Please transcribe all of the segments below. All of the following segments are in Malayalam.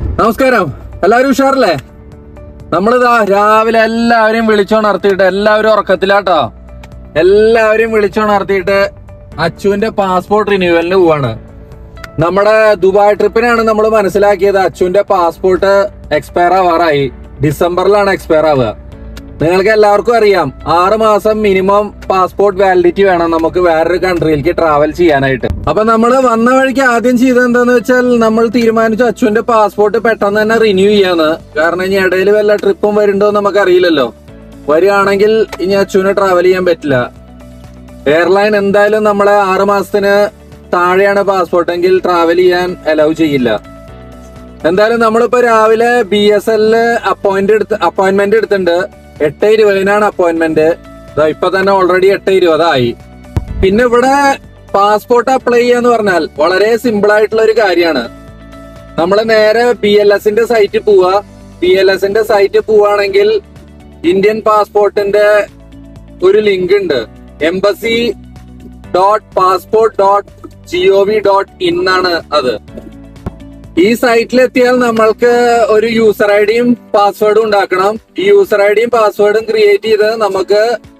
നമസ്കാരം എല്ലാവരും ഉഷാറല്ലേ നമ്മളിതാ രാവിലെ എല്ലാവരെയും വിളിച്ചോണർത്തിയിട്ട് എല്ലാവരും ഉറക്കത്തിലാട്ടോ എല്ലാവരെയും വിളിച്ചോണർത്തിയിട്ട് അച്ചുവിന്റെ പാസ്പോർട്ട് റിന്യൂവലിന് പോവാണ് നമ്മുടെ ദുബായ് ട്രിപ്പിനാണ് നമ്മൾ മനസ്സിലാക്കിയത് അച്ചുവിന്റെ പാസ്പോർട്ട് എക്സ്പയർ ആവാറായി ഡിസംബറിലാണ് എക്സ്പയർ ആവുക നിങ്ങൾക്ക് എല്ലാവർക്കും അറിയാം ആറ് മാസം മിനിമം പാസ്പോർട്ട് വാലിഡിറ്റി വേണം നമുക്ക് വേറൊരു കൺട്രിയിലേക്ക് ട്രാവൽ ചെയ്യാനായിട്ട് അപ്പൊ നമ്മൾ വന്ന വഴിക്ക് ആദ്യം ചെയ്തത് എന്താന്ന് വെച്ചാൽ നമ്മൾ തീരുമാനിച്ചു അച്ചുവിന്റെ പാസ്പോർട്ട് പെട്ടെന്ന് തന്നെ റിന്യൂ ചെയ്യാന്ന് കാരണം ഇനി ഇടയിൽ വല്ല ട്രിപ്പും വരുന്നുണ്ടോ എന്ന് നമുക്ക് അറിയില്ലല്ലോ വരികയാണെങ്കിൽ ഇനി അച്ചുവിന് ട്രാവൽ ചെയ്യാൻ പറ്റില്ല എയർലൈൻ എന്തായാലും നമ്മളെ ആറ് മാസത്തിന് താഴെയാണ് പാസ്പോർട്ട് എങ്കിൽ ട്രാവൽ ചെയ്യാൻ അലൗ ചെയ്യില്ല എന്തായാലും നമ്മളിപ്പോ രാവിലെ ബി എസ് എല്ലില് അപ്പോയിന്റ് എടുത്ത് അപ്പോയിന്റ്മെന്റ് എടുത്തിട്ടുണ്ട് എട്ട് ഇരുപതിനാണ് അപ്പോയിന്റ്മെന്റ് ഇപ്പൊ തന്നെ ഓൾറെഡി എട്ട് ഇരുപതായി പിന്നെ ഇവിടെ പാസ്പോർട്ട് അപ്ലൈ ചെയ്യാന്ന് പറഞ്ഞാൽ വളരെ സിമ്പിൾ ആയിട്ടുള്ള ഒരു കാര്യമാണ് നമ്മൾ നേരെ ബി എൽ എസിന്റെ സൈറ്റിൽ പോവുക ബി എൽ എസിന്റെ സൈറ്റിൽ പോവുകയാണെങ്കിൽ ഇന്ത്യൻ പാസ്പോർട്ടിന്റെ ഒരു ലിങ്ക് ഉണ്ട് embassy dot passport dot GOV dot in ആണ് അത് ഈ സൈറ്റിലെത്തിയാൽ നമ്മൾക്ക് ഒരു യൂസർ ഐ ഡിയും പാസ്വേഡും ഉണ്ടാക്കണം ഈ യൂസർ ഐ ഡിയും പാസ്വേഡും ക്രിയേറ്റ് ചെയ്ത് നമുക്ക്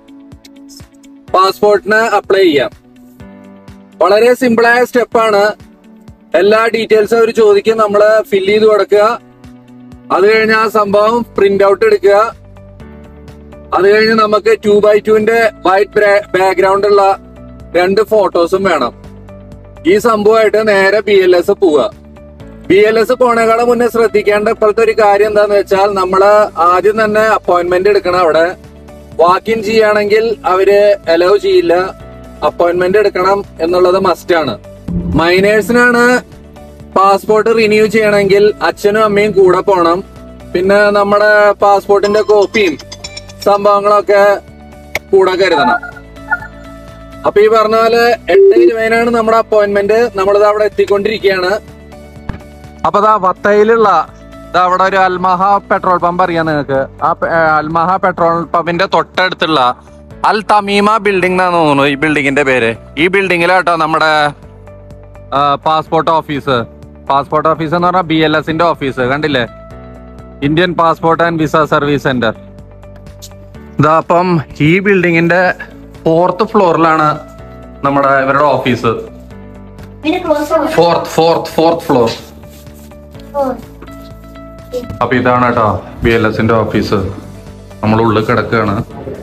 പാസ്പോർട്ടിന് അപ്ലൈ ചെയ്യാം വളരെ സിമ്പിളായ സ്റ്റെപ്പാണ് എല്ലാ ഡീറ്റെയിൽസും അവർ ചോദിക്കും നമ്മൾ ഫില്ല് ചെയ്ത് കൊടുക്കുക അത് കഴിഞ്ഞ് ആ സംഭവം പ്രിന്റ് ഔട്ട് എടുക്കുക അത് കഴിഞ്ഞ് നമുക്ക് ടു ബൈ ടുവിന്റെ വൈറ്റ് ബാക്ക്ഗ്രൗണ്ട് ഉള്ള രണ്ട് ഫോട്ടോസും വേണം ഈ സംഭവമായിട്ട് നേരെ ബി എൽ എസ് പോവുക ബി എൽ എസ് പോണേക്കാളും മുന്നേ ശ്രദ്ധിക്കേണ്ട ഇപ്പോഴത്തെ ഒരു കാര്യം എന്താന്ന് വെച്ചാൽ നമ്മള് ആദ്യം തന്നെ അപ്പോയിന്റ്മെന്റ് എടുക്കണം അവിടെ വാക്ക് ഇൻ ചെയ്യുകയാണെങ്കിൽ അവര് അലൗ ചെയ്യില്ല അപ്പോയിന്റ്മെന്റ് എടുക്കണം എന്നുള്ളത് മസ്റ്റ് ആണ് മൈനേഴ്സിനാണ് പാസ്പോർട്ട് റിന്യൂ ചെയ്യണമെങ്കിൽ അച്ഛനും അമ്മയും കൂടെ പോണം പിന്നെ നമ്മുടെ പാസ്പോർട്ടിന്റെ കോപ്പിയും സംഭവങ്ങളൊക്കെ കൂടെ കരുതണം അപ്പൊ ഈ പറഞ്ഞ പോലെ എട്ട് ഇരുപതിനാണ് നമ്മുടെ അപ്പോയിന്റ്മെന്റ് നമ്മളിത് അവിടെ എത്തിക്കൊണ്ടിരിക്കുകയാണ് അപ്പൊ ദാ വത്തയിലുള്ള ദാ അവിടെ ഒരു അൽമഹ പെട്രോൾ പമ്പ് അറിയാം നിങ്ങൾക്ക് ആ പെ- ഏ, അൽമഹ പെട്രോൾ പമ്പിന്റെ തൊട്ടടുത്തുള്ള അൽ തമീമ ബിൽഡിംഗ് എന്നാണ് തോന്നുന്നു ഈ ബിൽഡിങ്ങിന്റെ പേര് ഈ ബിൽഡിങ്ങിലാട്ടോ നമ്മുടെ പാസ്പോർട്ട് ഓഫീസ് പാസ്പോർട്ട് ഓഫീസ് എന്ന് പറഞ്ഞാൽ ബി എൽ എസിന്റെ ഓഫീസ് കണ്ടില്ലേ Indian passport and visa service centre ഇതാ അപ്പം ഈ ബിൽഡിങ്ങിന്റെ ഫോർത്ത് ഫ്ലോറിലാണ് നമ്മുടെ ഇവരുടെ ഓഫീസ് പിന്നെ ക്ലോസ് ആവും ഫോർത്ത് ഫോർത്ത് ഫോർത്ത് ഫ്ലോർ അപ്പൊ ഇതാണ് കേട്ടോ ബി എൽ എസിന്റെ ഓഫീസ് നമ്മൾ ഉള്ളിൽ കിടക്കുകയാണ്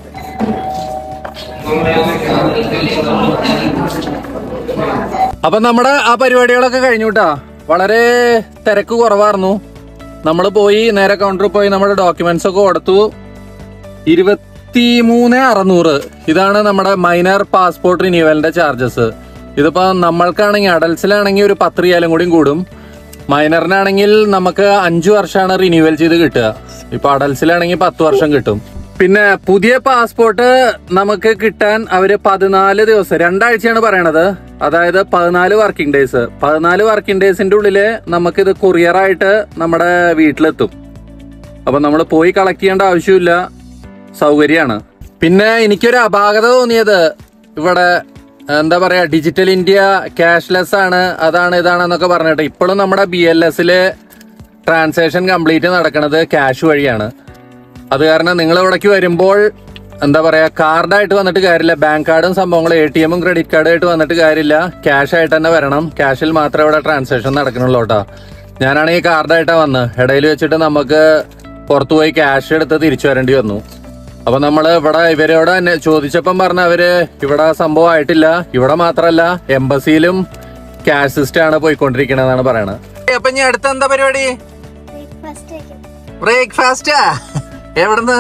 അപ്പൊ നമ്മുടെ ആ പരിപാടികളൊക്കെ കഴിഞ്ഞു കേട്ടാ വളരെ തിരക്ക് കുറവായിരുന്നു നമ്മൾ പോയി നേരെ കൗണ്ടറിൽ പോയി നമ്മുടെ ഡോക്യുമെന്റ്സ് ഒക്കെ കൊടുത്തു ഇരുപത്തി മൂന്ന് അറുന്നൂറ് ഇതാണ് നമ്മുടെ മൈനർ പാസ്പോർട്ട് റിന്യൂവലിന്റെ ചാർജസ് ഇതിപ്പോ നമ്മൾക്കാണെങ്കിൽ അഡൽസിലാണെങ്കിൽ ഒരു പത്ത് റിയാലും കൂടിയും കൂടും മൈനറിനാണെങ്കിൽ നമുക്ക് അഞ്ചു വർഷമാണ് റിന്യൂവൽ ചെയ്ത് കിട്ടുക ഇപ്പൊ അഡൽസിലാണെങ്കിൽ പത്ത് വർഷം കിട്ടും പിന്നെ പുതിയ പാസ്പോർട്ട് നമുക്ക് കിട്ടാൻ അവര് പതിനാല് ദിവസം രണ്ടാഴ്ചയാണ് പറയണത് അതായത് പതിനാല് വർക്കിംഗ് ഡേയ്സ് പതിനാല് വർക്കിംഗ് ഡേയ്സിന്റെ ഉള്ളില് നമുക്കിത് കൊറിയറായിട്ട് നമ്മുടെ വീട്ടിലെത്തും അപ്പൊ നമ്മൾ പോയി കളക്ട് ചെയ്യേണ്ട ആവശ്യമില്ല സൗകര്യമാണ് പിന്നെ എനിക്കൊരു അപാകത തോന്നിയത് ഇവിടെ എന്താ പറയാ ഡിജിറ്റൽ ഇന്ത്യ ക്യാഷ്ലെസ് ആണ് അതാണ് ഇതാണെന്നൊക്കെ പറഞ്ഞിട്ട് ഇപ്പോഴും നമ്മുടെ ബി എൽ എസില് ട്രാൻസാക്ഷൻ കംപ്ലീറ്റ് നടക്കുന്നത് ക്യാഷ് വഴിയാണ് അത് കാരണം നിങ്ങൾ ഇവിടേക്ക് വരുമ്പോൾ എന്താ പറയാ കാർഡായിട്ട് വന്നിട്ട് കാര്യമില്ല ബാങ്ക് കാർഡും സംഭവങ്ങളും എ ടി എമ്മും ക്രെഡിറ്റ് കാർഡും ആയിട്ട് വന്നിട്ട് കാര്യമില്ല ക്യാഷ് ആയിട്ട് തന്നെ വരണം ക്യാഷിൽ മാത്രമേ ഇവിടെ ട്രാൻസാക്ഷൻ നടക്കണുള്ളൂ കേട്ടോ ഞാനാണെങ്കിൽ കാർഡായിട്ടാ വന്ന് ഇടയിൽ വെച്ചിട്ട് നമുക്ക് പുറത്തു പോയി ക്യാഷ് എടുത്ത് തിരിച്ചു വരേണ്ടി വന്നു അപ്പൊ നമ്മൾ ഇവിടെ ഇവരോട് തന്നെ ചോദിച്ചപ്പം പറഞ്ഞ അവര് ഇവിടെ സംഭവം ആയിട്ടില്ല ഇവിടെ മാത്രല്ല എംബസിയിലും ക്യാഷ് സിസ്റ്റം ആണ് പോയിക്കൊണ്ടിരിക്കണെന്നാണ് പറയണത് അപ്പൊ ഇനി അടുത്ത എന്താ പരിപാടി ഫസ്റ്റ് ബ്രേക്ക്ഫാസ്റ്റാ എവിടുന്ന്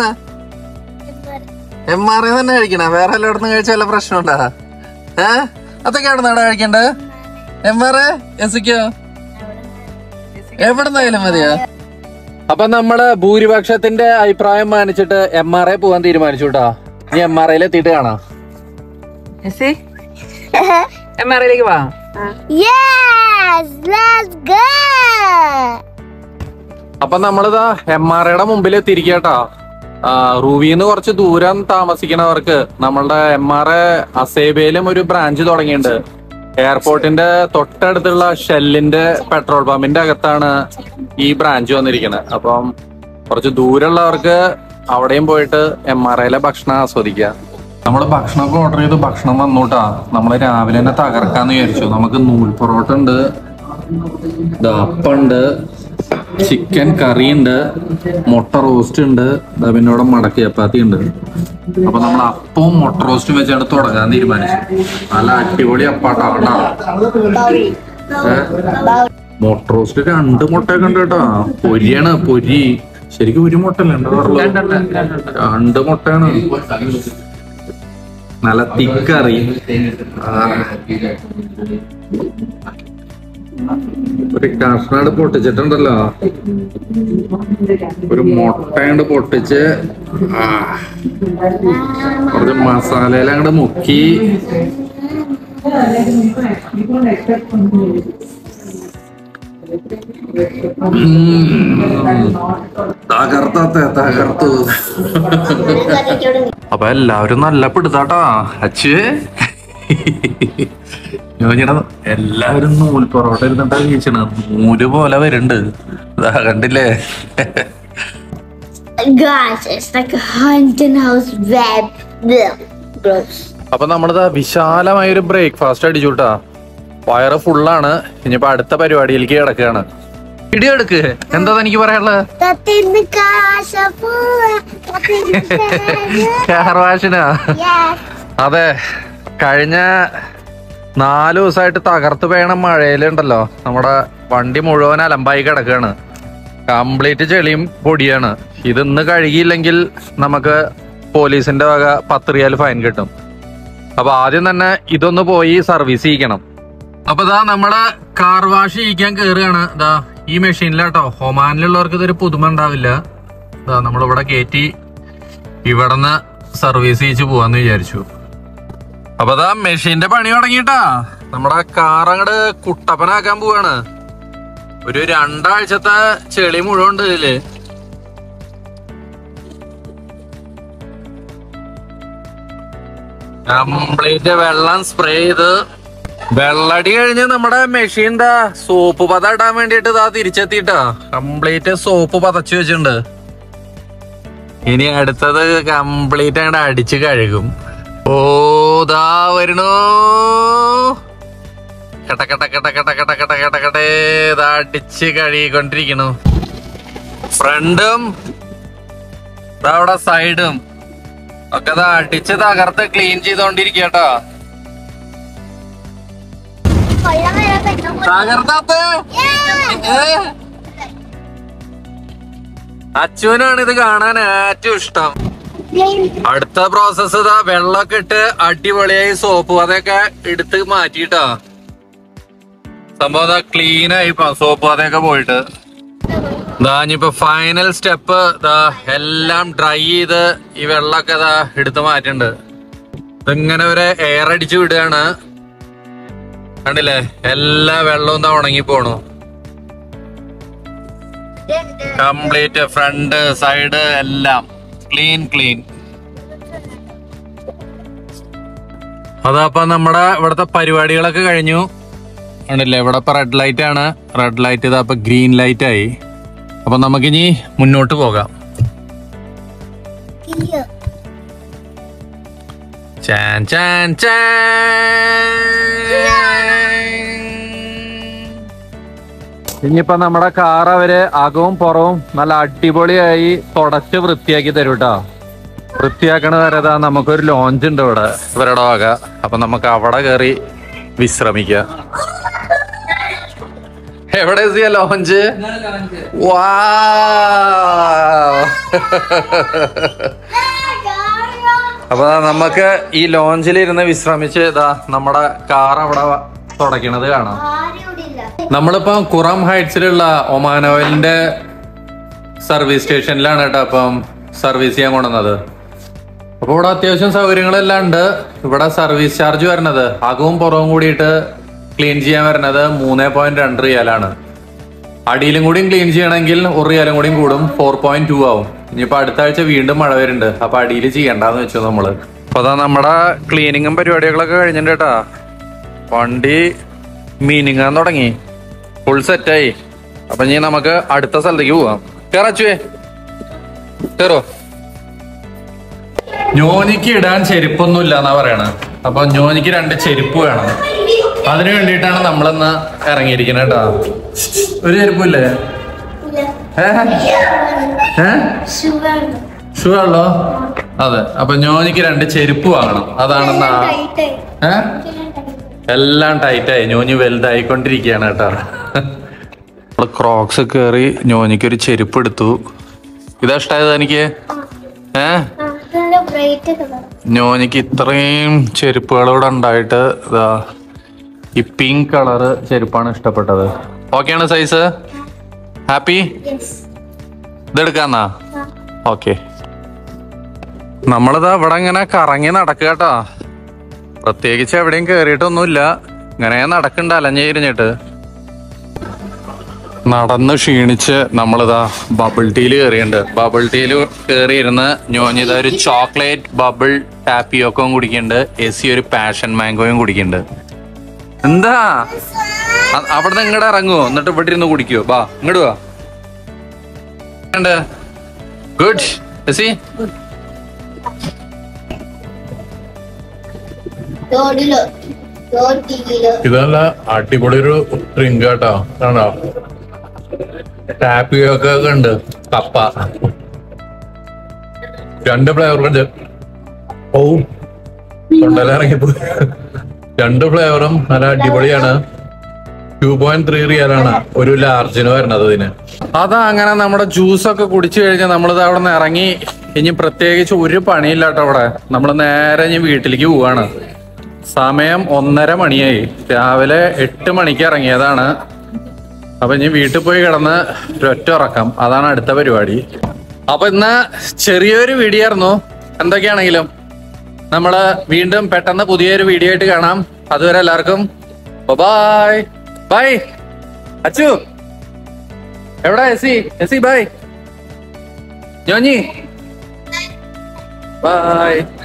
എം ആർ തന്നെ കഴിക്കണ വേറെ എല്ലായിടത്തും കഴിച്ച വല്ല പ്രശ്നമുണ്ടാ ഏ അതൊക്കെ എവിടെ നിന്നാണ് കഴിക്കണ്ടത് എം ആർ എസിക്കോ എവിടുന്നായാലും മതിയോ അപ്പൊ നമ്മള് ഭൂരിപക്ഷത്തിന്റെ അഭിപ്രായം മാനിച്ചിട്ട് എം ആർ ഐ പോവാൻ തീരുമാനിച്ചു കേട്ടോ ഇനി എം ആർ ഐയിൽ എത്തിയിട്ട് കാണാം എസി എം ആർ ഐയിലേക്ക് വാ Yes, let's go. അപ്പൊ നമ്മളിതാ എം ആർ ഐയുടെ മുമ്പിൽ എത്തിയിരിക്കട്ടോ റൂവിന്ന് കുറച്ച് ദൂരം താമസിക്കണവർക്ക് നമ്മളുടെ എം ആർ ഐ അസേബയിലും ഒരു ബ്രാഞ്ച് തുടങ്ങിയിട്ടുണ്ട് എയർപോർട്ടിന്റെ തൊട്ടടുത്തുള്ള ഷെല്ലിന്റെ പെട്രോൾ പമ്പിന്റെ അകത്താണ് ഈ ബ്രാഞ്ച് വന്നിരിക്കുന്നത് അപ്പം കുറച്ച് ദൂരമുള്ളവർക്ക് അവിടെയും പോയിട്ട് എം ആർ ഐയിലെ ഭക്ഷണം ആസ്വദിക്കാം നമ്മൾ ഭക്ഷണമൊക്കെ ഓർഡർ ചെയ്ത് ഭക്ഷണം വന്നൂട്ടാ നമ്മൾ രാവിലെ തന്നെ തകർക്കാന്ന് വിചാരിച്ചു നമുക്ക് നൂൽ പൊറോട്ട ഉണ്ട് ദാ അപ്പുണ്ട് ചിക്കൻ കറി ഉണ്ട് മുട്ട റോസ്റ്റ് ഉണ്ട് ദാ പിന്നെ ഇവിടെ മടക്കി ചപ്പാത്തി ഉണ്ട് അപ്പൊ നമ്മൾ അപ്പവും മുട്ട റോസ്റ്റും വെച്ചാണ് തുടങ്ങാൻ തീരുമാനിച്ചു നല്ല അടിപൊളി അപ്പാട്ടാ മുട്ട റോസ്റ്റ് രണ്ട് മുട്ടയൊക്കെ ഉണ്ട് കേട്ടോ പൊരിയാണ് പൊരി ശരിക്കും ഒരു മുട്ടല്ലേ ഉണ്ടാവാറുള്ളൂ രണ്ട് മുട്ടയാണ് നല്ല തിക്കറി ഒരു കഷ്ണാട് പൊട്ടിച്ചിട്ടുണ്ടല്ലോ ഒരു മുട്ടയുണ്ട് പൊട്ടിച്ച് ആ, കുറച്ച് മസാലയിൽ അങ്ങോട്ട് മുക്കി തകർത്തത്തെ തകർത്തു അപ്പൊ എല്ലാവരും നല്ല പിടുത്താട്ടാ അച്ഛേ യോജിയുടെ എല്ലാവരും നൂൽ പൊറോട്ട ഇരുന്നിട്ടാ വീശണ നൂല് പോലെ വരുന്നുണ്ട് ഇതാ കണ്ടില്ലേ Guys, it's like a haunted house web. Blech. Gross. അപ്പൊ നമ്മളിതാ വിശാലമായ ഒരു ബ്രേക്ക്ഫാസ്റ്റ് അടിച്ചുട്ടാ വയറ് ഫുള്ളാണ് ഇനിയിപ്പോ അടുത്ത പരിപാടിയിലേക്ക് കിടക്കുകയാണ് ഇടിയോ എടുക്ക് എന്താ എനിക്ക് പറയാനുള്ളത് Tatin the casa full. Tatin the casa. Hair വാഷിനാ Yes. അതെ കഴിഞ്ഞ നാല് ദിവസമായിട്ട് തകർത്ത് പേണ മഴയിലുണ്ടല്ലോ നമ്മുടെ വണ്ടി മുഴുവൻ അലമ്പായി കിടക്കുകയാണ് കംപ്ലീറ്റ് ചെളിയും പൊടിയാണ് ഇത് ഇന്ന് കഴുകിയില്ലെങ്കിൽ നമുക്ക് പോലീസിന്റെ വക പത്ത് റിയാൽ ഫൈൻ കിട്ടും അപ്പൊ ആദ്യം തന്നെ ഇതൊന്ന് പോയി സർവീസ് ചെയ്യിക്കണം അപ്പൊ ഇതാ നമ്മള് കാർ വാഷ് ചെയ്യിക്കാൻ കയറുകയാണ് ഇതാ ഈ മെഷീനിലാട്ടോ ഒമാനിലുള്ളവർക്ക് ഇതൊരു പുതുമ ഉണ്ടാവില്ല ഇതാ നമ്മളിവിടെ കയറ്റി ഇവിടുന്ന് സർവീസ് ചെയ്യിച്ച് പോവാന്ന് വിചാരിച്ചു അപ്പൊ അതാ മെഷീന്റെ പണി തുടങ്ങിട്ടാ നമ്മുടെ കാർ അങ്ങട് കുട്ടപ്പനാക്കാൻ പോവാണ് ഒരു രണ്ടാഴ്ചത്തെ ചെളി മുഴുവൻ ഉണ്ട് ഇതില് കംപ്ലീറ്റ് വെള്ളം സ്പ്രേ ചെയ്ത് വെള്ളടി കഴിഞ്ഞ് നമ്മുടെ മെഷീൻ ദാ സോപ്പ് പത ഇടാൻ വേണ്ടിട്ട് ഇതാ തിരിച്ചെത്തിട്ടാ കംപ്ലീറ്റ് സോപ്പ് പതച്ചു വെച്ചിട്ടുണ്ട് ഇനി അടുത്തത് കംപ്ലീറ്റ് അങ്ങോട്ട് അടിച്ച് കഴുകും ഓ ദാ വരണു കട്ട കട്ട കട്ട കട്ട കട്ട കട്ട കട്ട കട്ടേ ദാ അടിച്ച് കഴുകിക്കൊണ്ടിരിക്കണു ഫ്രണ്ടും ദാ അവിടെ സൈഡും ഒക്കെ ദാ അടിച്ച് തകർത്ത് ക്ലീൻ ചെയ്തോണ്ടിരിക്കട്ടോ കൊല്ലം വരെ പെട്ടെന്ന് തകർത്താത്ത Yeah. അച്ഛനാണ് ഇത് കാണാൻ ഏറ്റവും ഇഷ്ടം അടുത്ത പ്രോസസ് ഇതാ വെള്ളമൊക്കെ ഇട്ട് അടിപൊളിയായി സോപ്പ് അതൊക്കെ എടുത്ത് മാറ്റിട്ടാ സംഭവം ഇതാ ക്ലീൻ ആയി സോപ്പ് അതൊക്കെ പോയിട്ട് ഇതാ ഇനിയിപ്പോ ഫൈനൽ സ്റ്റെപ്പ് ഇതാ എല്ലാം ഡ്രൈ ചെയ്ത് ഈ വെള്ളമൊക്കെ ഇതാ എടുത്ത് മാറ്റുന്നുണ്ട് ഇതിങ്ങനെ ഒരു എയർ അടിച്ചു വിടുകയാണ് കണ്ടില്ലേ എല്ലാ വെള്ളവും ഇതാ ഉണങ്ങി പോണു കംപ്ലീറ്റ് ഫ്രണ്ട് സൈഡ് എല്ലാം ക്ലീൻ ക്ലീൻ അതപ്പൊ നമ്മുടെ ഇവിടുത്തെ പരിപാടികളൊക്കെ കഴിഞ്ഞു കണ്ടില്ലേ ഇവിടെ ഇപ്പൊ റെഡ് ലൈറ്റ് ആണ് റെഡ് ലൈറ്റ് ഇതാ ഇപ്പൊ ഗ്രീൻ ലൈറ്റ് ആയി അപ്പൊ നമുക്കിനി മുന്നോട്ട് പോകാം Iya. ചാൻ ചാൻ ഇനിയിപ്പോ നമ്മുടെ കാർ അവര് അകവും പുറവും നല്ല അടിപൊളിയായി തുടച്ച് വൃത്തിയാക്കി തരും കേട്ടോ വൃത്തിയാക്കണ വരെ നമുക്കൊരു ലോഞ്ച് ഉണ്ട് ഇവിടെ ഇവരുടെ വക അപ്പൊ നമുക്ക് അവിടെ കയറി വിശ്രമിക്കാം എവിടെ ലോഞ്ച് വാ അപ്പൊ ദാ നമുക്ക് ഈ ലോഞ്ചിൽ ഇരുന്ന് വിശ്രമിച്ച് ഇതാ നമ്മുടെ കാർ അവിടെ തുടയ്ക്കണത് കാണാം നമ്മളിപ്പോ കുറം ഹൈറ്റ്സിലുള്ള ഒമാൻ ഓയിലിന്റെ സർവീസ് സ്റ്റേഷനിലാണ് കേട്ടോ അപ്പം സർവീസ് ചെയ്യാൻ കൊണ്ടുവന്നത് അപ്പൊ ഇവിടെ അത്യാവശ്യം സൗകര്യങ്ങളെല്ലാം ഉണ്ട് ഇവിടെ സർവീസ് ചാർജ് വരുന്നത് അകവും പുറവും കൂടിയിട്ട് ക്ലീൻ ചെയ്യാൻ വരുന്നത് മൂന്ന് പോയിന്റ് രണ്ട് റിയാലാണ് അടിയിലും കൂടിയും ക്ലീൻ ചെയ്യണമെങ്കിൽ ഒരു റിയാലും കൂടിയും കൂടും ഫോർ പോയിന്റ് ടു ആവും ഇനിയിപ്പോ അടുത്ത ആഴ്ച വീണ്ടും മഴ വരുന്നുണ്ട് അപ്പൊ അടിയിൽ ചെയ്യണ്ടെന്ന് വെച്ചു നമ്മള് അപ്പൊ അതാ നമ്മുടെ ക്ലീനിങ്ങും പരിപാടികളൊക്കെ കഴിഞ്ഞിട്ടുണ്ട് കേട്ടാ വണ്ടി മീനിങ്ങാൻ തുടങ്ങി ഫുൾ സെറ്റായി അപ്പൊ ഇനി നമുക്ക് അടുത്ത സ്ഥലത്തേക്ക് പോവാം കേറാച്ചുവേ കേറോ ഞോനിക്ക് ഇടാൻ ചെരുപ്പൊന്നുമില്ല എന്നാ പറയണ അപ്പൊ ഞോനിക്ക് രണ്ട് ചെരുപ്പ് വേണം അതിനു വേണ്ടിയിട്ടാണ് നമ്മളിന്ന് ഇറങ്ങിയിരിക്കുന്നത് കേട്ടോ ഒരു ചെരുപ്പില്ലേ ഏ ഏ ഷുഗർ ഷൂ ഉള്ളോ അതെ അപ്പൊ ഞോനിക്ക് രണ്ട് ചെരുപ്പ് വാങ്ങണം അതാണെന്നാ ഏ എല്ലാം ടൈറ്റായി ഞോഞ്ഞി വലുതായിക്കൊണ്ടിരിക്കുകയാണ് കേട്ടോ നമ്മള് ക്രോക്സ് കയറി ഞോനിക്ക് ഒരു ചെരുപ്പ് എടുത്തു ഇതാ ഇഷ്ടായത് എനിക്ക് ഏ നല്ല ബ്രൈറ്റ് കളർ ഞോനിക്ക് ഇത്രയും ചെരുപ്പുകളൂടെ ഉണ്ടായിട്ട് ഇതാ ഈ പിങ്ക് കളറ് ചെരുപ്പാണ് ഇഷ്ടപ്പെട്ടത് ഓക്കെയാണ് സൈസ് ഹാപ്പി യെസ് ഇതെടുക്കാന്നാ ഓക്കെ നമ്മളിതാ ഇവിടെ ഇങ്ങനെ കറങ്ങി നടക്കുക കേട്ടോ പ്രത്യേകിച്ച് എവിടെയും കേറിയിട്ടൊന്നുമില്ല ഇങ്ങനെ നടക്കണ്ട അലഞ്ഞിരിഞ്ഞിട്ട് നടന്ന് ക്ഷീണിച്ച് നമ്മളിതാ ബബിൾ ടീല് കയറിയുണ്ട് ബബിൾ ടീല് കയറിയിരുന്ന് ഞോഞ്ഞിത ഒരു ചോക്ലേറ്റ് ബബിൾ ടാപ്പിയോക്കവും കുടിക്കുന്നുണ്ട് എ സി ഒരു പാഷൻ മാംഗോയും കുടിക്കുന്നുണ്ട് എന്താ അ- അവിടുന്ന് ഇങ്ങോട്ട് ഇറങ്ങുവോ എന്നിട്ട് ഇവിടെ ഇരുന്ന് കുടിക്കുവോ ബാ ഇങ്ങോട്ട് വാ ഗുഡ് എസി ലോഡിലോ ലോഡിലോ ഇതല്ല അടിപൊളി ഒരു ഡ്രിങ്ക് കേട്ടോ ആണോ ടാപ്പിയൊക്കെ ഒക്കെ ഉണ്ട് കപ്പ രണ്ട് ഫ്ലേവറുണ്ട് ഓ തൊണ്ടയിലിറങ്ങിപ്പോയി രണ്ട് ഫ്ലേവറും നല്ല അടിപൊളിയാണ് ടു പോയിന്റ് ത്രീ റിയലാണ് ഒരു ലാർജിന് വരണത് ഇതിന് അതാ അങ്ങനെ നമ്മുടെ ജ്യൂസ് ഒക്കെ കുടിച്ചു കഴിഞ്ഞാൽ നമ്മളിത് അവിടെ നിന്ന് ഇറങ്ങി ഇനി പ്രത്യേകിച്ച് ഒരു പണിയില്ല കേട്ടോ അവിടെ നമ്മൾ നേരെ ഇനി വീട്ടിലേക്ക് പോവാണ് സമയം ഒന്നര മണിയായി രാവിലെ എട്ട് മണിക്ക് ഇറങ്ങിയതാണ് അപ്പൊ ഇനി വീട്ടിൽ പോയി കിടന്ന് ഒരൊറ്റ ഉറക്കം അതാണ് അടുത്ത പരിപാടി അപ്പൊ ഇന്ന് ചെറിയൊരു വീഡിയോ ആയിരുന്നു എന്തൊക്കെയാണെങ്കിലും നമ്മള് വീണ്ടും പെട്ടെന്ന് പുതിയൊരു വീഡിയോ ആയിട്ട് കാണാം അതുവരെ എല്ലാവർക്കും ബൈ ബൈ അച്ചു എവിടെ എസി എസി ബൈ ഞോഞ്ഞി ബൈ